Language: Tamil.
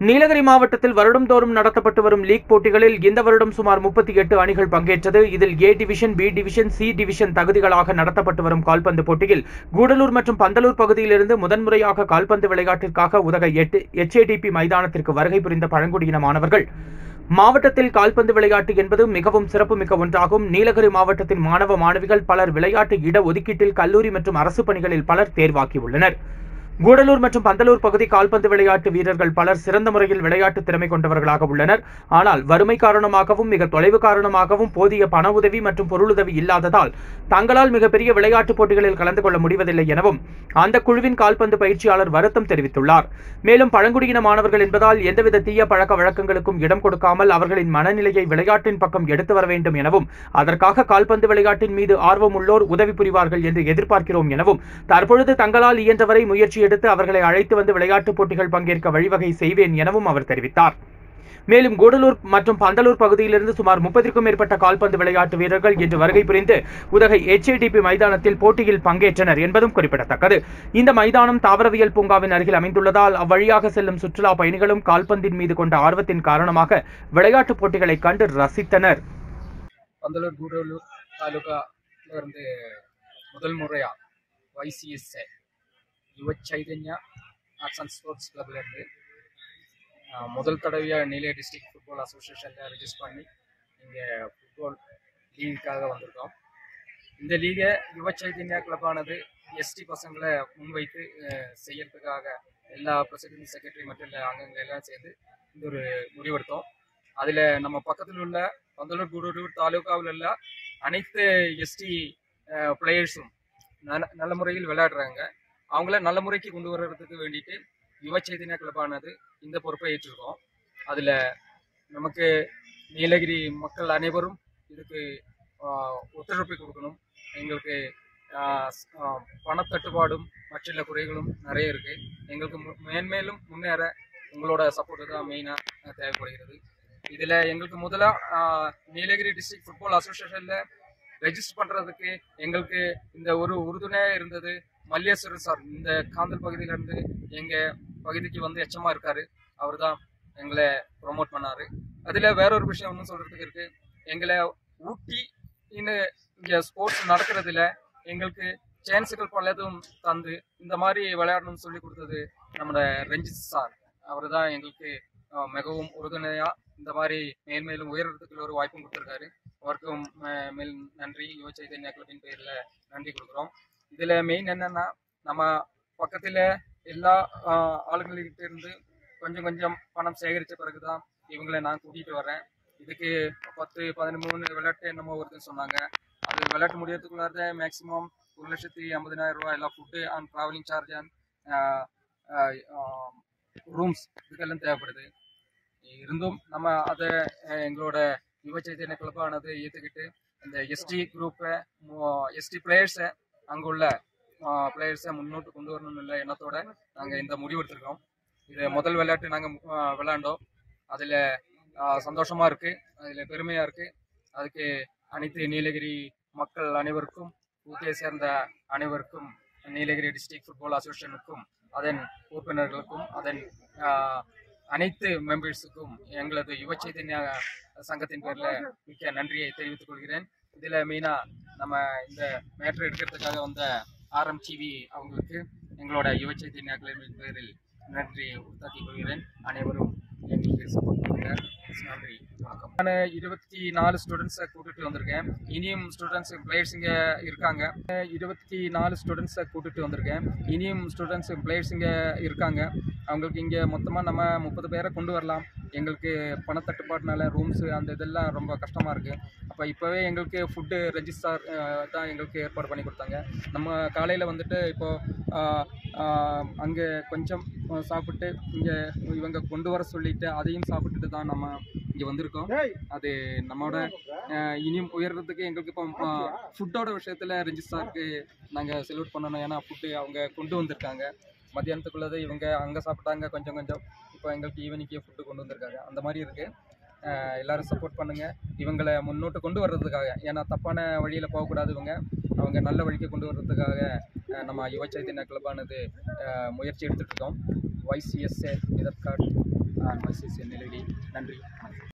நீலகிரி மாவட்டத்தில் வருடம்தோறும் நடத்தப்பட்டு வரும் லீக் போட்டிகளில் இந்த வருடம் சுமார் முப்பத்தி எட்டு அணிகள் பங்கேற்றது இதில் A division B division C division தகுதிகளாக நடத்தப்பட்டு வரும் கால்பந்து போட்டியில் கூடலூர் மற்றும் பந்தலூர் பகுதியிலிருந்து முதன்முறையாக கால்பந்து விளையாட்டிற்காக உதக எட்டு எச்ஏடிபி மைதானத்திற்கு வருகை புரிந்த பழங்குடியின மாணவர்கள் மாவட்டத்தில் கால்பந்து விளையாட்டு என்பது மிகவும் சிறப்புமிக்க ஒன்றாகும் நீலகிரி மாவட்டத்தின் மாணவ மாணவிகள் பலர் விளையாட்டு இட ஒதுக்கீட்டில் கல்லூரி மற்றும் அரசு பணிகளில் பலர் தேர்வாகியுள்ளனர் கூடலூர் மற்றும் பந்தலூர் பகுதி கால்பந்து விளையாட்டு வீரர்கள் பலர் சிறந்த முறையில் விளையாட்டு திறமை கொண்டவர்களாக உள்ளனர் ஆனால் வறுமை காரணமாகவும் மிக தொலைவு காரணமாகவும் போதிய பண உதவி மற்றும் பொருளுதவி இல்லாததால் தங்களால் மிகப்பெரிய விளையாட்டுப் போட்டிகளில் கலந்து கொள்ள முடிவதில்லை எனவும் அந்த குழுவின் கால்பந்து பயிற்சியாளர் வருத்தம் தெரிவித்துள்ளார் மேலும் பழங்குடியின மாணவர்கள் என்பதால் எந்தவித தீய பழக்க வழக்கங்களுக்கும் இடம் கொடுக்காமல் அவர்களின் மனநிலையை விளையாட்டின் பக்கம் எடுத்து வர வேண்டும் எனவும் அதற்காக கால்பந்து விளையாட்டின் மீது ஆர்வம் உள்ளோர் உதவி புரிவார்கள் என்று எதிர்பார்க்கிறோம் எனவும் தற்பொழுது தங்களால் இயன்றவரை முயற்சி எடுத்து அவர்களை அழைத்து வந்து விளையாட்டுப் போட்டிகள் பங்கேற்க வழிவகை செய்வேன் எனவும் அவர் தெரிவித்தார் மேலும் கூடலூர் மற்றும் பந்தலூர் பகுதியிலிருந்து சுமார் முப்பதிற்கும் மேற்பட்ட கால்பந்து விளையாட்டு வீரர்கள் இன்று வருகை புரிந்து உதகை எச்ஏடிபி மைதானத்தில் போட்டியில் பங்கேற்றனர் என்பதும் குறிப்பிடத்தக்கது இந்த மைதானம் தாவரவியல் பூங்காவின் அருகில் அமைந்துள்ளதால் அவ்வழியாக செல்லும் சுற்றுலா பயணிகளும் கால்பந்தின் மீது கொண்ட ஆர்வத்தின் காரணமாக விளையாட்டுப் போட்டிகளை கண்டு ரசித்தனர் பந்தலூர் கூடலூர் தாலுகால இருந்து முதல் முறையா YCSA Yuva Chaitanya arts and sports கிளப்ல இருந்து ஆஹ், முதல் தடவையாக நீலகிரி டிஸ்ட்ரிக்ட் ஃபுட்பால் அசோசியேஷனில் ரெஜிஸ்டர் பண்ணி இங்கே ஃபுட்பால் லீகுக்காக வந்திருக்கோம் இந்த லீகை யுவ சைதன்யா கிளப்பானது எஸ்டி பசங்களை முன்வைத்து ஆஹ், செய்யறதுக்காக எல்லா பிரசிடென்ட் செக்ரட்டரி மற்றும் எல்லா அங்கங்க எல்லாம் சேர்ந்து இந்த ஒரு முடிவெடுத்தோம் அதில் நம்ம பக்கத்தில் உள்ள பந்தலூர் கூடலூர் தாலுகாவில் உள்ள அனைத்து எஸ்டி பிளேயர்ஸும் நல்ல நல்ல முறையில் விளையாடுறாங்க அவங்கள நல்ல முறைக்கு கொண்டு வர்றதுக்கு வேண்டிட்டு யுவ சைதன்யா கிளப்பானது இந்த பொறுப்பை ஏற்றிருக்கோம் அதில் நமக்கு நீலகிரி மக்கள் அனைவரும் இதுக்கு ஆஹ், ஒத்துழைப்பு கொடுக்கணும் எங்களுக்கு ஆஹ், ஸ்- ஆஹ், பணத்தட்டுப்பாடும் மற்ற குறைகளும் நிறைய இருக்குது எங்களுக்கு மு- மேன்மேலும் முன்னேற உங்களோட சப்போர்ட்டு தான் மெயினாக தேவைப்படுகிறது இதில் எங்களுக்கு முதலாக நீலகிரி டிஸ்ட்ரிக்ட் ஃபுட்பால் அசோசியேஷனில் ரெஜிஸ்டர் பண்ணுறதுக்கு எங்களுக்கு இந்த ஒரு உறுதுணையாக இருந்தது மல்லேஸ்வரர் சார் இந்த காந்தல் பகுதியிலேருந்து எங்கள் பகுதிக்கு வந்து எச்சமாக இருக்கார் அவர் தான் எங்களை ப்ரொமோட் பண்ணார் அதில் வேற ஒரு விஷயம் ஒன்றும் சொல்கிறதுக்கு இருக்குது எங்களை ஊட்டி இன்னும் இங்கே ஸ்போர்ட்ஸ் நடக்கிறதுல எங்களுக்கு சான்ஸுகள் பலதும் தந்து இந்த மாதிரி விளையாடணும்னு சொல்லி கொடுத்தது நம்மளோட ரஞ்சித் சார் அவர் தான் எங்களுக்கு அஹ், மிகவும் உறுதுணையாக இந்த மாதிரி மேல்மேலும் உயர்றதுக்கு ஒரு வாய்ப்பும் கொடுத்துருக்காரு அவருக்கும் அஹ், மேல் நன்றி யுவ சைதன்யா கிளப்பின் பேரில் நன்றி கொடுக்குறோம் இதில் மெயின் என்னன்னா நம்ம பக்கத்தில் எல்லா ஆஹ், ஆளுங்கள்கிட்ட இருந்து கொஞ்சம் கொஞ்சம் பணம் சேகரித்த பிறகு தான் இவங்களை நான் கூட்டிகிட்டு வரேன் இதுக்கு பத்து பதிமூணு விளையாட்டு என்னமோ வருதுன்னு சொன்னாங்க அது விளையாட்டு முடியறதுக்குள்ளார மேக்ஸிமம் ஒரு லட்சத்தி ஐம்பதினாயிரம் ரூபாய் எல்லாம் food and travelling charge and rooms இதுக்கெல்லாம் தேவைப்படுது இருந்தும் நம்ம அதை அஹ், எங்களோட யுவ சைத்தன்ய கிளப்பானது ஏற்றுக்கிட்டு இந்த எஸ்டி குரூப்பை எஸ்டி பிளேயர்ஸை அங்குள்ள பிளேயர்ஸை முன்னோட்டு கொண்டு வரணும்னு உள்ள எண்ணத்தோட நாங்கள் இந்த முடிவு எடுத்திருக்கோம் இது முதல் விளையாட்டு நாங்கள் விளையாண்டோம் அதில் சந்தோஷமாக இருக்குது அதில் பெருமையாக இருக்குது அதுக்கு அனைத்து நீலகிரி மக்கள் அனைவருக்கும் ஊட்டியை சேர்ந்த அனைவருக்கும் நீலகிரி டிஸ்ட்ரிக்ட் ஃபுட்பால் அசோசியேஷனுக்கும் அதன் உறுப்பினர்களுக்கும் அதன் ஆஹ், அனைத்து மெம்பர்ஸுக்கும் எங்களது யுவ சைதன்யா சங்கத்தின் பேரில் மிக்க நன்றியை தெரிவித்துக் கொள்கிறேன் இதில் மெயினாக நம்ம இந்த மேட்ரு எடுக்கிறதுக்காக வந்த ஆர்எம் டிவி அவங்களுக்கு எங்களோட யுவ சைதன்யா கிளம்பின் பேரில் நன்றியை உறுத்தாக்கிக் கொள்கிறேன் அனைவரும் எங்களுக்கு சப்போர்ட் பண்ணுங்க நன்றி வணக்கம் நான் இருபத்தி நாலு ஸ்டூடெண்ட்ஸை கூட்டிட்டு வந்திருக்கேன் இனியும் ஸ்டூடெண்ட்ஸ் பிளேயர்ஸ் இங்கே இருக்காங்க இருபத்தி நாலு ஸ்டூடெண்ட்ஸை கூட்டிட்டு வந்திருக்கேன் இனியும் ஸ்டூடெண்ட்ஸ் பிளேயர்ஸ் இங்கே இருக்காங்க அவங்களுக்கு இங்கே மொத்தமாக நம்ம முப்பது பேரை கொண்டு வரலாம் எங்களுக்கு பணத்தட்டுப்பாடுனால ரூம்ஸு அந்த இதெல்லாம் ரொம்ப கஷ்டமாக இருக்குது அப்போ இப்போவே எங்களுக்கு ஃபுட்டு ரெஜிஸ்டார் தான் எங்களுக்கு ஏற்பாடு பண்ணி கொடுத்தாங்க நம்ம காலையில் வந்துட்டு இப்போது அங்கே கொஞ்சம் அஹ், சாப்பிட்டு இங்கே இவங்க கொண்டு வர சொல்லிட்டு அதையும் சாப்பிட்டுட்டு தான் நம்ம இங்கே வந்திருக்கோம் அது நம்மளோட அஹ், இனியும் உயர்றதுக்கு எங்களுக்கு இப்போ ஃபுட்டோட விஷயத்தில் ரெஜிஸ்டாருக்கு நாங்கள் செல்யூட் பண்ணணும் ஏன்னா ஃபுட்டு அவங்க கொண்டு வந்திருக்காங்க மத்தியானத்துக்குள்ளது இவங்க அங்கே சாப்பிட்டாங்க கொஞ்சம் கொஞ்சம் இப்போ எங்களுக்கு ஈவினிங்கே ஃபுட்டு கொண்டு வந்திருக்காங்க அந்த மாதிரி இருக்குது எல்லாரும் சப்போர்ட் பண்ணுங்கள் இவங்களை முன்னோட்டு கொண்டு வர்றதுக்காக ஏன்னா தப்பான வழியில் போகக்கூடாது இவங்க அவங்க நல்ல வழிக்கு கொண்டு வர்றதுக்காக அஹ், நம்ம யுவ சைத்தன்ய கிளப்பானது அஹ், முயற்சி எடுத்துட்டு இருக்கோம் ஒய்சிஎஸ்ஏ மிதற்காடு ஒய்சிஎஸ்ஏ நெல்லுடி நன்றி வணக்கம்